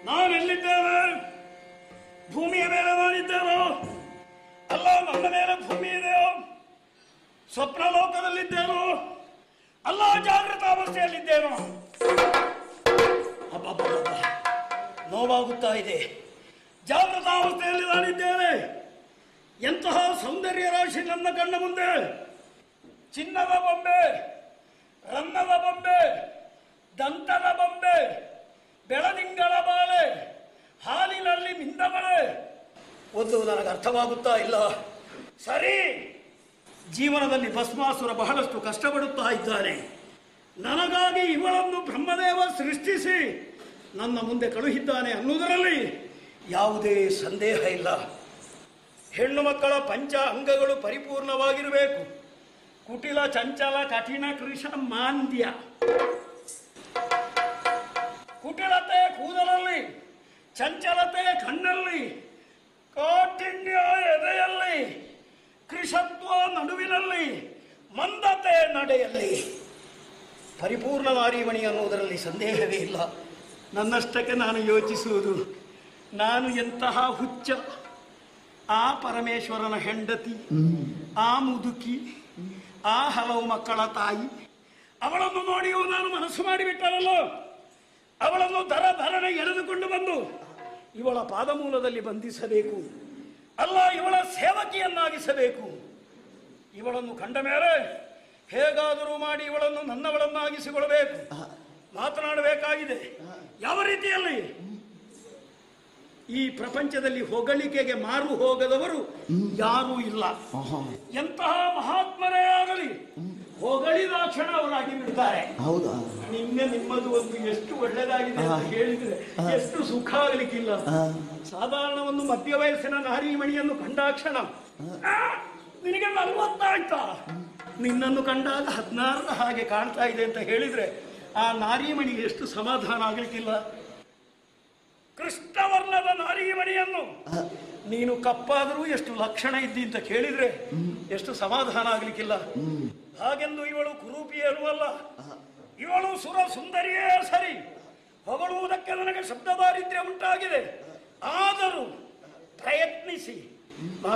ನಾನೆಲ್ಲಿದ್ದೇನೆ ಭೂಮಿಯ ಮೇಲೆ ನಾನಿದ್ದೇನೋ ಅಲ್ಲ ನನ್ನ ಮೇಲೆ ಭೂಮಿ ಇದೆಯೋ ಸ್ವಪ್ನ ಲೋಕದಲ್ಲಿದ್ದೇನೋ ಅಲ್ಲ ಜಾಗೃತ ಅವಸ್ಥೆಯಲ್ಲಿದ್ದೇನೋ ಅಬ್ಬಬ್ಬಬ್ಬ. ನೋವಾಗುತ್ತಾ ಇದೆ ಜಾಗೃತ ಅವಸ್ಥೆಯಲ್ಲಿ ನಾನಿದ್ದೇನೆ ಎಂತಹ ಸೌಂದರ್ಯ ರಾಶಿ ನನ್ನ ಕಣ್ಣ ಮುಂದೆ ಚಿನ್ನದ ಬೊಂಬೆ ರನ್ನದ ಬೊಂಬೆ ದಂತದ ಬೊಂಬೆ ಬೆಳದಿಂಗಳ ಬಾಳೆ ಹಾಲಿನಲ್ಲಿ ಮಿಂದಬಳೆ ಒಂದು ನನಗೆ ಅರ್ಥವಾಗುತ್ತಾ ಇಲ್ಲ ಸರಿ ಜೀವನದಲ್ಲಿ ಭಸ್ಮಾಸುರ ಬಹಳಷ್ಟು ಕಷ್ಟಪಡುತ್ತಾ ಇದ್ದಾನೆ ನನಗಾಗಿ ಇವಳನ್ನು ಬ್ರಹ್ಮದೇವ ಸೃಷ್ಟಿಸಿ ನನ್ನ ಮುಂದೆ ಕಳುಹಿದ್ದಾನೆ ಅನ್ನುವುದರಲ್ಲಿ ಯಾವುದೇ ಸಂದೇಹ ಇಲ್ಲ ಹೆಣ್ಣು ಮಕ್ಕಳ ಪಂಚ ಅಂಗಗಳು ಪರಿಪೂರ್ಣವಾಗಿರಬೇಕು ಕುಟಿಲ ಚಂಚಲ ಕಠಿಣ ಕೃಷ ಮಾಂದ್ಯ ಕುಟಿಲತೆ ಕೂದಲಲ್ಲಿ ಚಂಚಲತೆ ಕಣ್ಣಲ್ಲಿ ಕಾಠಿಣ್ಯ ಎದೆಯಲ್ಲಿ ಕೃಷತ್ವ ನಡುವಿನಲ್ಲಿ ಮಂದತೆ ನಡೆಯಲ್ಲಿ ಪರಿಪೂರ್ಣ ನಾರೀಮಣಿ ಅನ್ನುವುದರಲ್ಲಿ ಸಂದೇಹವೇ ಇಲ್ಲ ನನ್ನಷ್ಟಕ್ಕೆ ನಾನು ಯೋಚಿಸುವುದು ನಾನು ಎಂತಹ ಹುಚ್ಚ ಆ ಪರಮೇಶ್ವರನ ಹೆಂಡತಿ ಆ ಮುದುಕಿ ಆ ಹಲವು ಮಕ್ಕಳ ತಾಯಿ ಅವಳನ್ನು ನೋಡಿಯೂ ನಾನು ಮನಸ್ಸು ಮಾಡಿಬಿಟ್ಟನಲ್ಲೋ ಅವಳನ್ನು ದರ ದರನೆ ಎಳೆದುಕೊಂಡು ಬಂದು ಇವಳ ಪಾದಮೂಲದಲ್ಲಿ ಬಂಧಿಸಬೇಕು ಅಲ್ಲ ಇವಳ ಸೇವಕಿಯನ್ನಾಗಿಸಬೇಕು ಇವಳನ್ನು ಕಂಡ ಮೇಲೆ ಹೇಗಾದರೂ ಮಾಡಿ ಇವಳನ್ನು ನನ್ನವಳನ್ನಾಗಿಸಿಕೊಳ್ಳಬೇಕು ಮಾತನಾಡಬೇಕಾಗಿದೆ ಯಾವ ರೀತಿಯಲ್ಲಿ ಈ ಪ್ರಪಂಚದಲ್ಲಿ ಹೊಗಳಿಕೆಗೆ ಮಾರು ಹೋಗದವರು ಯಾರೂ ಇಲ್ಲ ಎಂತಹ ಮಹಾತ್ಮರೇ ಆಗಲಿ ಹೊಗಳಿದಾಕ್ಷಣ ಅವರಾಗಿ ಬಿಡ್ತಾರೆ ಹೌದಾ ನಿನ್ನೆ ನಿಮ್ಮದು ಒಂದು ಎಷ್ಟು ಒಳ್ಳೆದಾಗಿದೆ ಅಂತ ಹೇಳಿದ್ರೆ ಎಷ್ಟು ಸುಖ ಆಗಲಿಕ್ಕಿಲ್ಲ ಸಾಧಾರಣ ಒಂದು ಮಧ್ಯ ವಯಸ್ಸಿನ ನಾರಿಮಣಿಯನ್ನು ಕಂಡಾಕ್ಷಣ ಆ, ನಿನಗೆ ನಲ್ವತ್ತಾಯ್ತಾ ನಿನ್ನನ್ನು ಕಂಡಾಗ ಹದಿನಾರರ ಹಾಗೆ ಕಾಣ್ತಾ ಇದೆ ಅಂತ ಹೇಳಿದ್ರೆ ಆ ನಾರಿಮಣಿಗೆ ಎಷ್ಟು ಸಮಾಧಾನ ಆಗ್ಲಿಕ್ಕಿಲ್ಲ ಕೃಷ್ಣವರ್ಣದ ನಾರಿಮಣಿಯನ್ನು ನೀನು ಕಪ್ಪಾದರೂ ಎಷ್ಟು ಲಕ್ಷಣ ಇದ್ದಿ ಅಂತ ಕೇಳಿದ್ರೆ ಎಷ್ಟು ಸಮಾಧಾನ ಆಗ್ಲಿಕ್ಕಿಲ್ಲ ಹಾಗೆಂದು ಇವಳು ಕುರೂಪಿಯರು ಅಲ್ಲ ಇವಳು ಸುರ ಸುಂದರಿಯೇ ಸರಿ ಹೊಗಳುವುದಕ್ಕೆ ನನಗೆ ಶಬ್ದ ದಾರಿದ್ರ್ಯ ಉಂಟಾಗಿದೆ ಆದರೂ ಪ್ರಯತ್ನಿಸಿ